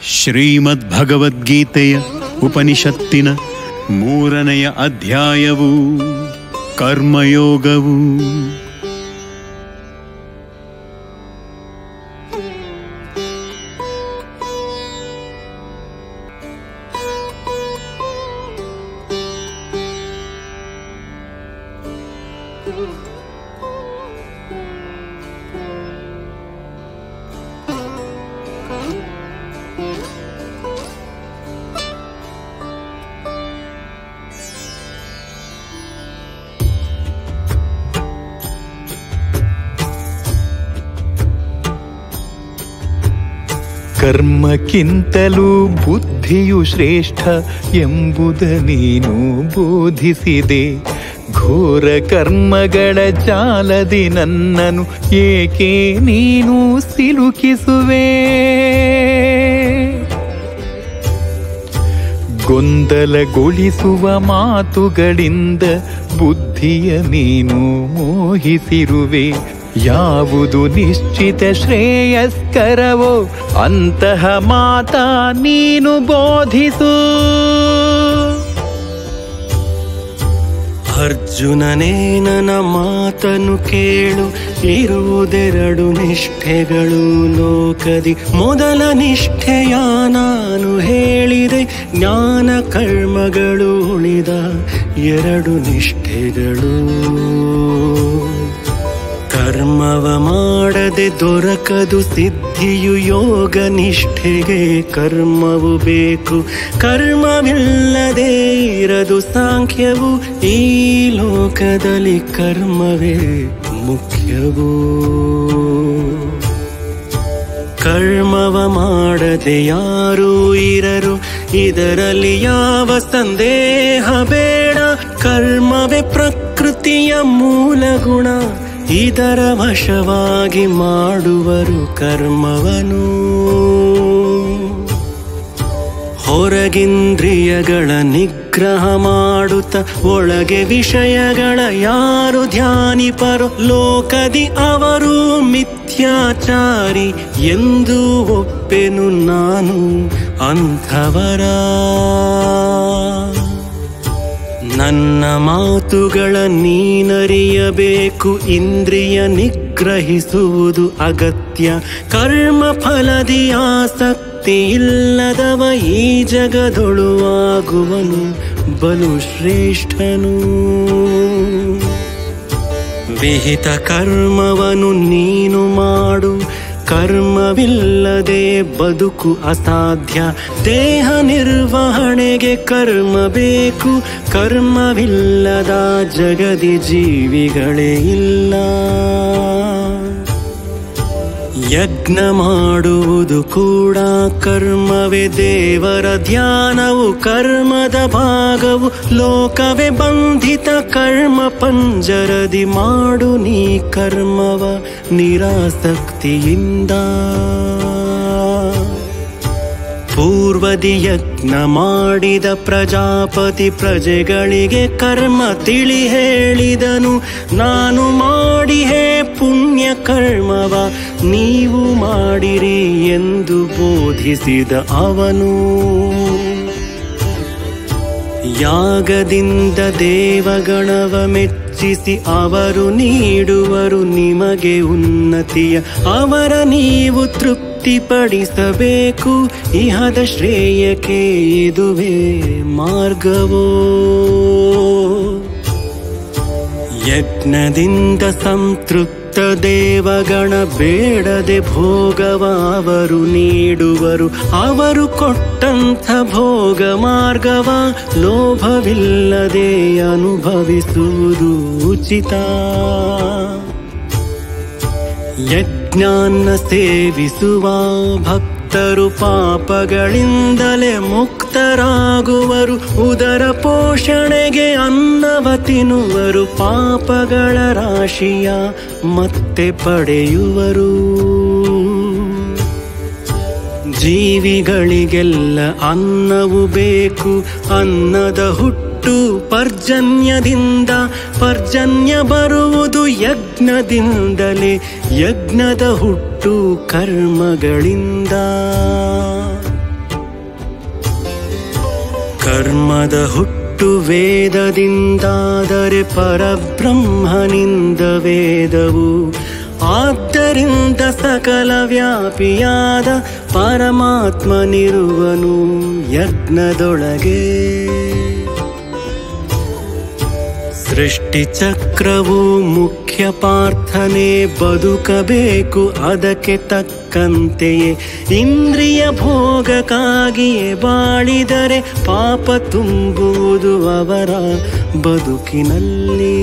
ಶ್ರೀಮದ್ಭಗವದ್ಗೀತೆಯ ಉಪನಿಷತ್ತಿನ ಮೂರನೆಯ ಅಧ್ಯಾಯವು ಕರ್ಮಯೋಗವು ಕರ್ಮಕ್ಕಿಂತಲೂ ಬುದ್ಧಿಯು ಶ್ರೇಷ್ಠ ಎಂಬುದ ನೀನು ಬೋಧಿಸಿದೆ ಘೋರ ಕರ್ಮಗಳ ಜಾಲದಿ ನನ್ನನು ಏಕೆ ನೀನು ಸಿಲುಕಿಸುವೆ ಗೊಂದಲಗೊಳಿಸುವ ಮಾತುಗಳಿಂದ ಬುದ್ಧಿಯ ನೀನು ಮೋಹಿಸಿರುವೆ ಯಾವುದು ನಿಶ್ಚಿತ ಶ್ರೇಯಸ್ಕರವೋ ಅಂತಹ ಮಾತ ನೀನು ಬೋಧಿಸು ಅರ್ಜುನನೇ ನನ್ನ ಮಾತನ್ನು ಕೇಳು ಇರುವುದೆರಡು ನಿಷ್ಠೆಗಳು ಲೋಕದಿ ಮೊದಲ ನಿಷ್ಠೆಯ ನಾನು ಹೇಳಿದೆ ಜ್ಞಾನ ಕರ್ಮಗಳು ಉಳಿದ ಎರಡು ನಿಷ್ಠೆಗಳು ಕರ್ಮವ ಮಾಡದೆ ದೊರಕದು ಸಿದ್ಧಿಯು ಯೋಗ ನಿಷ್ಠೆಗೆ ಕರ್ಮವು ಬೇಕು ಕರ್ಮವಿಲ್ಲದೆ ಇರದು ಸಾಂಖ್ಯವು ಈ ಲೋಕದಲ್ಲಿ ಕರ್ಮವೇ ಮುಖ್ಯವು ಕರ್ಮವ ಮಾಡದೆ ಯಾರೂ ಇರರು ಇದರಲ್ಲಿ ಯಾವ ಸಂದೇಹ ಬೇಡ ಕರ್ಮವೇ ಪ್ರಕೃತಿಯ ಮೂಲ ಗುಣ ಇದರ ವಶವಾಗಿ ಮಾಡುವರು ಕರ್ಮವನು ಹೊರಗಿಂದ್ರಿಯಗಳ ನಿಗ್ರಹ ಮಾಡುತ್ತ ಒಳಗೆ ವಿಷಯಗಳ ಯಾರು ಧ್ಯಾನಿಪರು ಲೋಕದಿ ಅವರು ಮಿಥ್ಯಾಚಾರಿ ಎಂದು ಒಪ್ಪೆನು ನಾನು ಅಂಥವರ ನನ್ನ ಮಾತುಗಳ ನೀನರಿಯಬೇಕು ಇಂದ್ರಿಯ ನಿಗ್ರಹಿಸುವುದು ಅಗತ್ಯ ಕರ್ಮ ಫಲದಿ ಆಸಕ್ತಿ ಇಲ್ಲದವ ಈ ಜಗದೊಳು ಆಗುವನು ಬಲು ಶ್ರೇಷ್ಠನು ವಿಹಿತ ಕರ್ಮವನು ನೀನು ಮಾಡು ಕರ್ಮವಿಲ್ಲದೆ ಬದುಕು ಅಸಾಧ್ಯ ದೇಹ ನಿರ್ವಹಣೆಗೆ ಕರ್ಮ ಬೇಕು ಕರ್ಮವಿಲ್ಲದ ಜಗದಿ ಜೀವಿಗಳೇ ಇಲ್ಲ ಯಜ್ಞ ಮಾಡುವುದು ಕೂಡ ಕರ್ಮವೇ ದೇವರ ಧ್ಯಾನವು ಕರ್ಮದ ಭಾಗವು ಲೋಕವೇ ಬಂಧಿತ ಕರ್ಮ ಪಂಜರದಿ ಮಾಡು ನೀ ಕರ್ಮವ ನಿರಾಸಕ್ತಿಯಿಂದ ಪೂರ್ವದಿ ಯಜ್ಞ ಮಾಡಿದ ಪ್ರಜಾಪತಿ ಪ್ರಜೆಗಳಿಗೆ ಕರ್ಮ ತಿಳಿ ಹೇಳಿದನು ನಾನು ಮಾಡಿ ಹೇ ಪುಣ್ಯ ಕರ್ಮವ ನೀವು ಮಾಡಿರಿ ಎಂದು ಬೋಧಿಸಿದ ಅವನು ಯಾಗದಿಂದ ದೇವಗಣವ ಮೆಚ್ಚಿಸಿ ಅವರು ನೀಡುವರು ನಿಮಗೆ ಉನ್ನತಿಯ ಅವರ ನೀವು ತೃಪ್ತಿಪಡಿಸಬೇಕು ಇಹದ ಶ್ರೇಯಕ್ಕೆ ಇದುವೇ ಮಾರ್ಗವೋ ಯಜ್ಞದಿಂದ ಸಂತೃಪ್ತ ದೇವಗಣ ಬೇಡದೆ ಭೋಗವ ಅವರು ನೀಡುವರು ಅವರು ಕೊಟ್ಟಂಥ ಭೋಗ ಮಾರ್ಗವ ಲೋಭವಿಲ್ಲದೆ ಅನುಭವಿಸುವುದು ಉಚಿತ ಯಜ್ಞಾನ್ನ ಸೇವಿಸುವ ಭಕ್ತರು ಪಾಪಗಳಿಂದಲೇ ಮುಕ್ತರಾಗುವರು ಉದರ ಪೋಷಣೆಗೆ ಅನ್ನವ ತಿನ್ನುವರು ಪಾಪಗಳ ರಾಶಿಯ ಮತ್ತೆ ಪಡೆಯುವರು ಜೀವಿಗಳಿಗೆಲ್ಲ ಅನ್ನವು ಬೇಕು ಅನ್ನದ ಹುಟ್ಟು ಪರ್ಜನ್ಯದಿಂದ ಪರ್ಜನ್ಯ ಬರುವುದು ಯಜ್ಞದಿಂದಲೇ ಯಜ್ಞದ ಹುಟ್ಟು ಕರ್ಮಗಳಿಂದ ಕರ್ಮದ ಹುಟ್ಟು ವೇದದಿಂದಾದರೆ ಪರಬ್ರಹ್ಮನಿಂದ ವೇದವು ಆದ್ದರಿಂದ ಸಕಲ ವ್ಯಾಪಿಯಾದ ಪರಮಾತ್ಮನಿರುವನು ಯಜ್ಞದೊಳಗೆ ಸೃಷ್ಟಿ ಚಕ್ರವು ಮುಖ್ಯ ಪ್ರಾರ್ಥನೆ ಬದುಕಬೇಕು ಅದಕ್ಕೆ ತಕ್ಕಂತೆಯೇ ಇಂದ್ರಿಯ ಭೋಗಕ್ಕಾಗಿಯೇ ಬಾಳಿದರೆ ಪಾಪ ತುಂಬುವುದು ಅವರ ಬದುಕಿನಲ್ಲಿ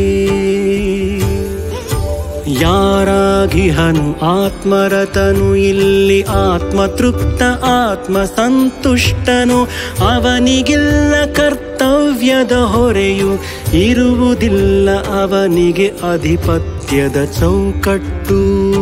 ಯಾರಾಗಿಹನು ಆತ್ಮರತನು ಇಲ್ಲಿ ಆತ್ಮತೃಪ್ತ ಆತ್ಮ ಸಂತುಷ್ಟನು ಅವನಿಗಿಲ್ಲ ಕರ್ತವ್ಯದ ಹೊರೆಯು ಇರುವುದಿಲ್ಲ ಅವನಿಗೆ ಅಧಿಪತ್ಯದ ಚೌಕಟ್ಟು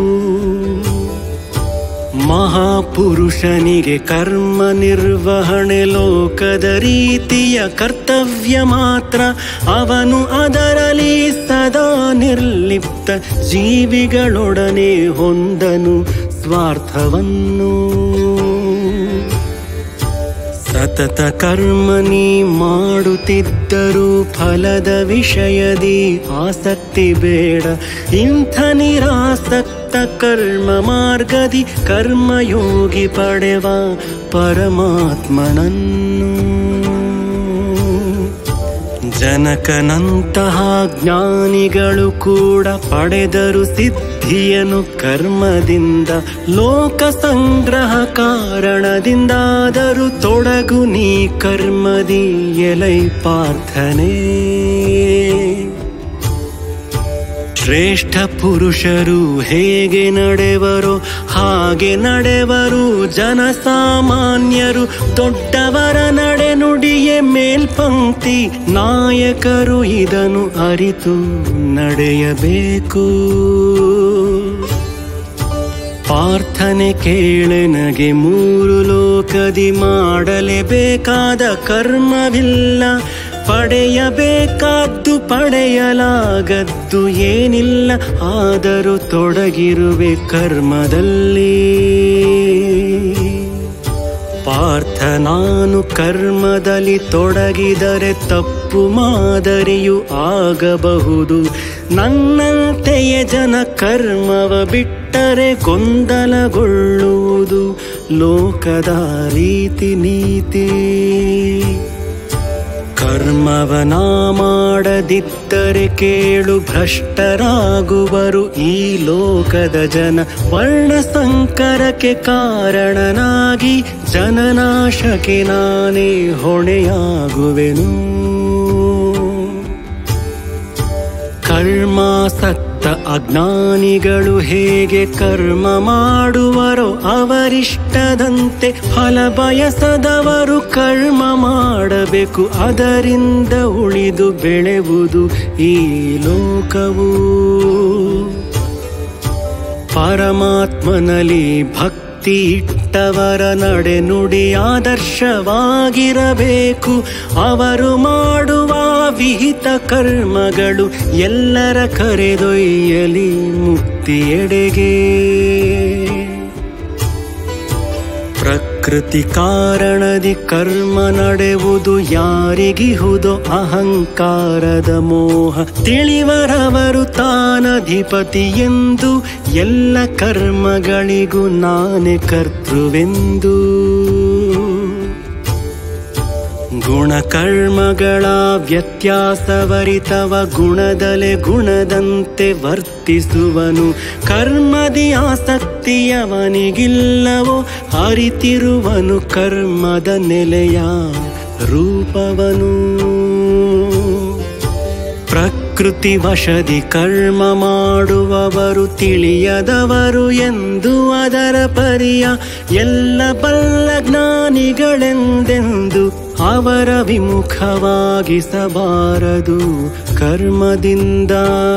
ಮಹಾಪುರುಷನಿಗೆ ಕರ್ಮ ನಿರ್ವಹಣೆ ಲೋಕದ ರೀತಿಯ ಕರ್ತವ್ಯ ಮಾತ್ರ ಅವನು ಅದರಲ್ಲಿ ಸದಾ ನಿರ್ಲಿಪ್ತ ಜೀವಿಗಳೊಡನೆ ಹೊಂದನು ಸ್ವಾರ್ಥವನ್ನು ಸತತ ಕರ್ಮ ನೀ ಮಾಡುತ್ತಿದ್ದರೂ ಫಲದ ವಿಷಯದಿ ಆಸಕ್ತಿ ಬೇಡ ಇಂಥ ನಿರಾಸಕ್ತ ಕರ್ಮ ಮಾರ್ಗದಿ ಕರ್ಮಯೋಗಿ ಪಡೆವ ಪರಮಾತ್ಮನನ್ನು ಜನಕನಂತಹ ಜ್ಞಾನಿಗಳು ಕೂಡ ಪಡೆದರು ಸಿದ್ಧಿಯನು ಕರ್ಮದಿಂದ ಲೋಕ ಸಂಗ್ರಹ ಕಾರಣದಿಂದಾದರೂ ತೊಡಗು ನೀ ಕರ್ಮದಿ ಎಲೈ ಪಾರ್ಥನೆ ಶ್ರೇಷ್ಠ ಪುರುಷರು ಹೇಗೆ ನಡೆವರೋ ಹಾಗೆ ನಡೆವರು ಜನಸಾಮಾನ್ಯರು ದೊಡ್ಡವರ ನಡೆನುಡಿಯೇ ಮೇಲ್ಪಂಕ್ತಿ ನಾಯಕರು ಇದನ್ನು ಅರಿತು ನಡೆಯಬೇಕು ಪ್ರಾರ್ಥನೆ ಕೇಳೆನಗೆ ಮೂರು ಲೋಕದಿ ಮಾಡಲೇಬೇಕಾದ ಕರ್ಮವಿಲ್ಲ ಪಡೆಯಬೇಕಾದ್ದು ಪಡೆಯಲಾಗದ್ದು ಏನಿಲ್ಲ ಆದರೂ ತೊಡಗಿರುವೆ ಕರ್ಮದಲ್ಲಿ ಪಾರ್ಥ ನಾನು ಕರ್ಮದಲ್ಲಿ ತೊಡಗಿದರೆ ತಪ್ಪು ಮಾದರಿಯು ಆಗಬಹುದು ನನ್ನಂತೆಯೇ ಜನ ಕರ್ಮವ ಬಿಟ್ಟರೆ ಗೊಂದಲಗೊಳ್ಳುವುದು ಲೋಕದ ರೀತಿ ನೀತಿ ಕರ್ಮವನ ಮಾಡದಿದ್ದರೆ ಕೇಳು ಭ್ರಷ್ಟರಾಗುವರು ಈ ಲೋಕದ ಜನ ವರ್ಣ ಸಂಕರಕ್ಕೆ ಕಾರಣನಾಗಿ ಜನನಾಶಕ್ಕೆ ನಾನೇ ಹೊಣೆಯಾಗುವೆನು ಕರ್ಮಾಸಕ್ತ ಅಜ್ಞಾನಿಗಳು ಹೇಗೆ ಕರ್ಮ ಮಾಡುವರೋ ಅವರಿಷ್ಟದಂತೆ ಫಲ ಬಯಸದವರು ಕರ್ಮ ಮಾಡಬೇಕು ಅದರಿಂದ ಉಳಿದು ಬೆಳೆವುದು ಈ ಲೋಕವು ಪರಮಾತ್ಮನಲ್ಲಿ ಭಕ್ತಿ ಇಟ್ಟವರ ನಡೆನುಡಿ ಆದರ್ಶವಾಗಿರಬೇಕು ಅವರು ಮಾಡುವ ವಿಹಿತ ಕರ್ಮಗಳು ಎಲ್ಲರ ಕರೆದೊಯ್ಯಲಿ ಮುಕ್ತಿಯೆಡೆಗೆ ಪ್ರಕೃತಿ ಕಾರಣದಿ ಕರ್ಮ ನಡೆವುದು ಯಾರಿಗಿಹುದೋ ಅಹಂಕಾರದ ಮೋಹ ತಿಳಿವರವರು ತಾನಧಿಪತಿ ಎಂದು ಎಲ್ಲ ಕರ್ಮಗಳಿಗೂ ನಾನೇ ಕರ್ತೃವೆಂದು ಗುಣಕರ್ಮಗಳ ವ್ಯತ್ಯಾಸವರಿತವ ಗುಣದಲೆ ಗುಣದಂತೆ ವರ್ತಿಸುವನು ಕರ್ಮದಿ ಆಸಕ್ತಿಯವನಿಗಿಲ್ಲವೋ ಅರಿತಿರುವನು ಕರ್ಮದ ನೆಲೆಯ ರೂಪವನು ಪ್ರಕೃತಿ ವಶದಿ ಕರ್ಮ ಮಾಡುವವರು ತಿಳಿಯದವರು ಎಂದು ಅದರ ಪರಿಯ ಎಲ್ಲ ಬಲ್ಲ ಜ್ಞಾನಿಗಳೆಂದೆಂದು ಅವರ ವಿಮುಖವಾಗಿಸಬಾರದು ಕರ್ಮದಿಂದ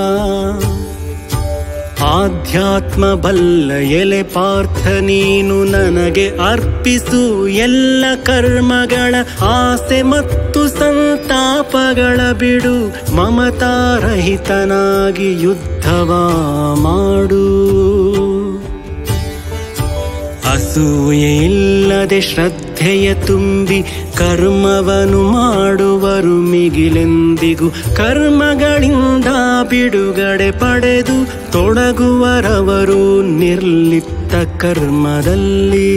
ಆಧ್ಯಾತ್ಮ ಬಲ್ಲ ಎಲೆ ಪಾರ್ಥ ನೀನು ನನಗೆ ಅರ್ಪಿಸು ಎಲ್ಲ ಕರ್ಮಗಳ ಆಸೆ ಮತ್ತು ಸಂತಾಪಗಳ ಬಿಡು ಮಮತಾರಹಿತನಾಗಿ ಯುದ್ಧವ ಮಾಡು ಅಸೂಯೆ ಇಲ್ಲದೆ ಶ್ರದ್ಧೆ ಶ್ರದ್ಧೆಯ ತುಂಬಿ ಕರ್ಮವನು ಮಾಡುವರು ಮಿಗಿಲೆಂದಿಗೂ ಕರ್ಮಗಳಿಂದ ಬಿಡುಗಡೆ ಪಡೆದು ತೊಡಗುವರವರು ನಿರ್ಲಿಪ್ತ ಕರ್ಮದಲ್ಲಿ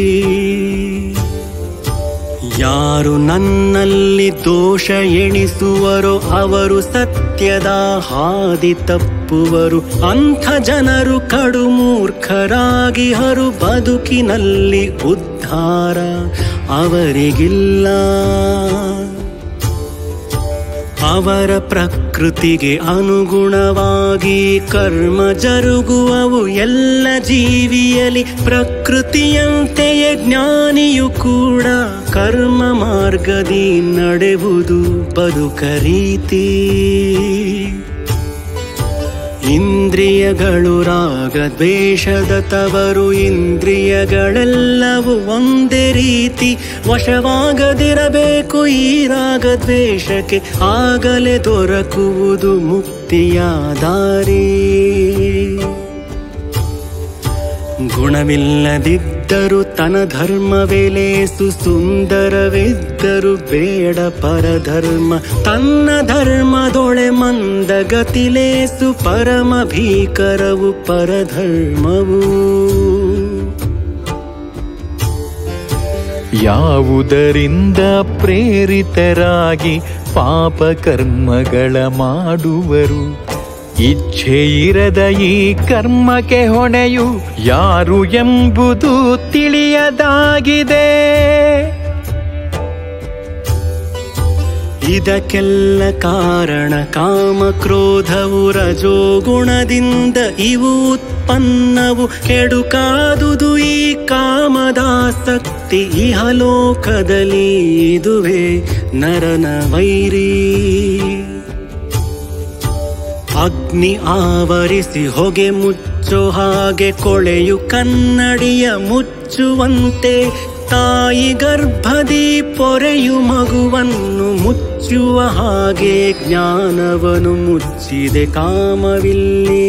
ಯಾರು ನನ್ನಲ್ಲಿ ದೋಷ ಎಣಿಸುವರೋ ಅವರು ಸತ್ಯದ ಹಾದಿ ತಪ್ಪುವರು ಅಂಥ ಜನರು ಕಡು ಮೂರ್ಖರಾಗಿ ಹರು ಬದುಕಿನಲ್ಲಿ ಉದ್ಧಾರ ಅವರಿಗಿಲ್ಲ ಅವರ ಪ್ರಕೃತಿಗೆ ಅನುಗುಣವಾಗಿ ಕರ್ಮ ಜರುಗುವವು ಎಲ್ಲ ಜೀವಿಯಲಿ ಪ್ರಕೃತಿಯಂತೆಯೇ ಜ್ಞಾನಿಯು ಕೂಡ ಕರ್ಮ ಮಾರ್ಗದಿ ನಡೆವುದು ಬದುಕ ರೀತಿ ಇಂದ್ರಿಯಗಳು ರಾಗ ದ್ವೇಷದ ತವರು ಇಂದ್ರಿಯಗಳೆಲ್ಲವೂ ಒಂದೇ ರೀತಿ ವಶವಾಗದಿರಬೇಕು ಈ ರಾಗ ದ್ವೇಷಕ್ಕೆ ಆಗಲೇ ದೊರಕುವುದು ಮುಕ್ತಿಯ ದಾರಿ ಗುಣವಿಲ್ಲದಿದ್ದರು ತನ ಧರ್ಮವೆಲೇಸು ಸುಂದರವಿದ್ದರು ಬೇಡ ಪರಧರ್ಮ ತನ್ನ ಧರ್ಮದೊಳೆ ಮಂದಗತಿಲೇಸು ಪರಮ ಭೀಕರವು ಪರಧರ್ಮವು ಯಾವುದರಿಂದ ಪ್ರೇರಿತರಾಗಿ ಪಾಪ ಕರ್ಮಗಳ ಮಾಡುವರು ಇಚ್ಛೆ ಇರದ ಈ ಕರ್ಮಕ್ಕೆ ಹೊಣೆಯು ಯಾರು ಎಂಬುದು ತಿಳಿಯದಾಗಿದೆ ಇದಕ್ಕೆಲ್ಲ ಕಾರಣ ಕಾಮ ಕ್ರೋಧವು ರಜೋಗುಣದಿಂದ ಇವು ಉತ್ಪನ್ನವು ಕೆಡುಕಾದುದು ಈ ಕಾಮದಾಸಕ್ತಿ ಇಹಲೋಕದಲ್ಲಿ ಇದುವೇ ನರನ ವೈರಿ ಅಗ್ನಿ ಆವರಿಸಿ ಹೊಗೆ ಮುಚ್ಚೋ ಹಾಗೆ ಕೊಳೆಯು ಕನ್ನಡಿಯ ಮುಚ್ಚುವಂತೆ ತಾಯಿ ಗರ್ಭದಿ ಪೊರೆಯು ಮಗುವನ್ನು ಮುಚ್ಚುವ ಹಾಗೆ ಜ್ಞಾನವನು ಮುಚ್ಚಿದೆ ಕಾಮವಿಲ್ಲಿ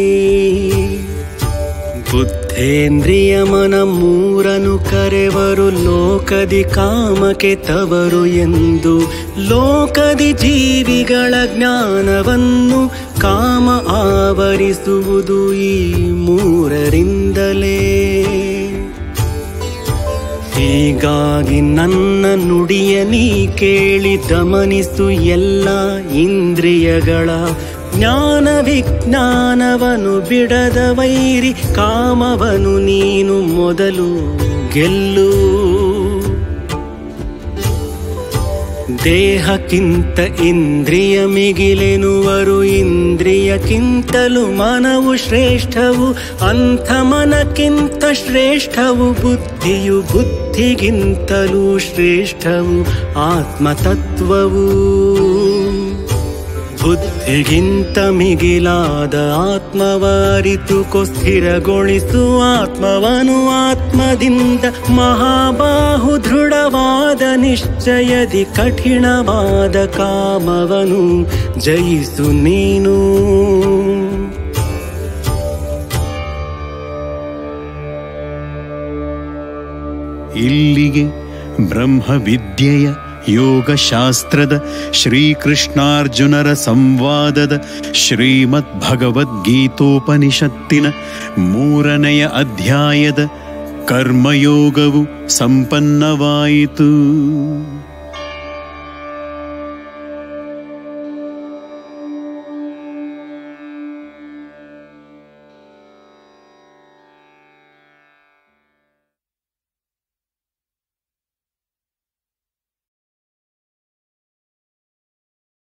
ಬುದ್ಧೇಂದ್ರಿಯ ಮನ ಮೂರನು ಕರೆವರು ಲೋಕದಿ ಕಾಮಕ್ಕೆ ತವರು ಎಂದು ಲೋಕದಿ ಜೀವಿಗಳ ಜ್ಞಾನವನ್ನು ಕಾಮ ಆವರಿಸುವುದು ಈ ಮೂರರಿಂದಲೇ ಹೀಗಾಗಿ ನನ್ನ ನುಡಿಯ ನೀ ಕೇಳಿ ಗಮನಿಸು ಎಲ್ಲ ಇಂದ್ರಿಯಗಳ ಜ್ಞಾನ ವಿಜ್ಞಾನವನು ಬಿಡದ ವೈರಿ ಕಾಮವನು ನೀನು ಮೊದಲು ಗೆಲ್ಲು ದೇಹಕ್ಕಿಂತ ಇಂದ್ರಿಯ ಮಿಗಿಲೆನುವರು ಇಂದ್ರಿಯಕ್ಕಿಂತಲೂ ಮನವು ಶ್ರೇಷ್ಠವು ಅಂಥ ಮನಕ್ಕಿಂತ ಶ್ರೇಷ್ಠವು ಬುದ್ಧಿಯು ಬುದ್ಧಿಗಿಂತಲೂ ಶ್ರೇಷ್ಠವು ಆತ್ಮತತ್ವವು ಬುದ್ಧಿಗಿಂತ ಮಿಗಿಲಾದ ಆತ್ಮವ ಅರಿತುಕೊ ಸ್ಥಿರಗೊಳಿಸು ಆತ್ಮವನು ಆತ್ಮದಿಂದ ಮಹಾಬಾಹು ದೃಢವಾದ ನಿಶ್ಚಯದಿ ಕಠಿಣವಾದ ಕಾಮವನು ಜಯಿಸು ನೀನು ಇಲ್ಲಿಗೆ ಬ್ರಹ್ಮವಿದ್ಯೆಯ ಯೋಗಶಾಸ್ತ್ರದ ಶ್ರೀಕೃಷ್ಣಾರ್ಜುನರ ಸಂವಾದದ ಶ್ರೀಮದ್ ಭಗವದ್ಗೀತೋಪನಿಷತ್ತಿನ ಮೂರನೆಯ ಅಧ್ಯಾಯದ ಕರ್ಮಯೋಗವು ಸಂಪನ್ನವಾಯಿತು